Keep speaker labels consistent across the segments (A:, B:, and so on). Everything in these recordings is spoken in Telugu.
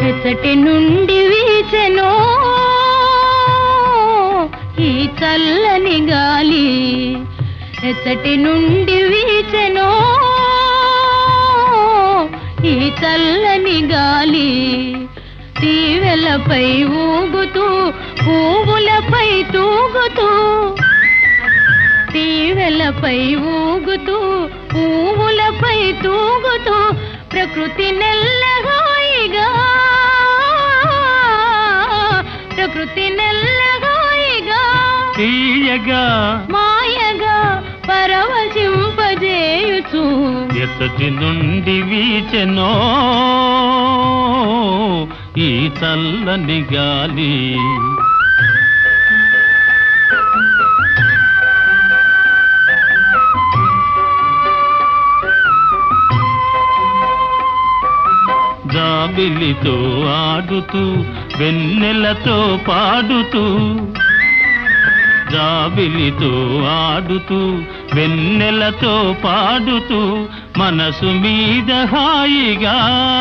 A: ఎచ్చటి నుండి వీచెనో ఈ చల్లని గాలి ఎచ్చటి నుండి వీచెనో ఈ చల్లని గాలి తీవెలపై ఊగుతూ పువ్వులపై తూగుతూ తీవెలపై ఊగుతూ పువ్వులపై తూగుతూ ప్రకృతి నెల్లగాయిగా ప్రకృతి నెల్లగాయిగా
B: తీయగా
A: మాయగా పరవశింపజేయుచు
B: ఎసటి నుండి వీచెనో ఈ చల్లని గాలి జాబిలితో ఆడుతూ వెన్నెలతో పాడుతూ జాబిలితో ఆడుతూ వెన్నెలతో పాడుతూ మనసు మీద హాయిగా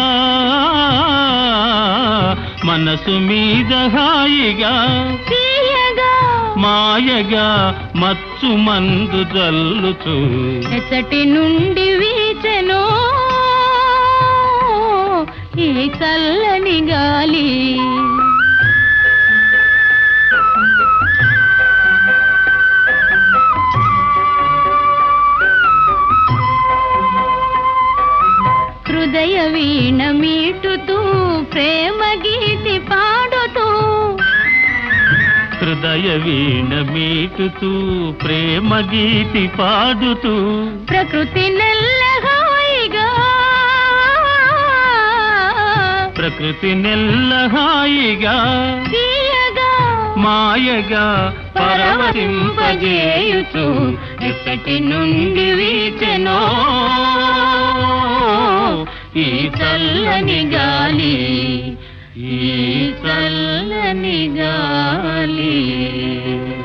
B: మనసు మీద హాయిగా
A: తీయగా
B: మాయగా మచ్చు మందు జల్లుచూ
A: ఎచ్చటి నుండి వీచెను ఈ చల్లని గాలి హృదయ వీణ మీటుతూ ప్రేమ గీతి పాడుతూ
B: హృదయ వీణ మీటుతూ ప్రేమ గీతి పాడుతూ
A: ప్రకృతి నెల్లహాయిగా
B: ప్రకృతి నెల్ల హాయిగా
A: తీయగా
B: మాయగా పరవశింపజేయుచు ఎచ్చటి నుండి వీచెనో ఈ చల్లని గాలి ఈ చల్లని గాలి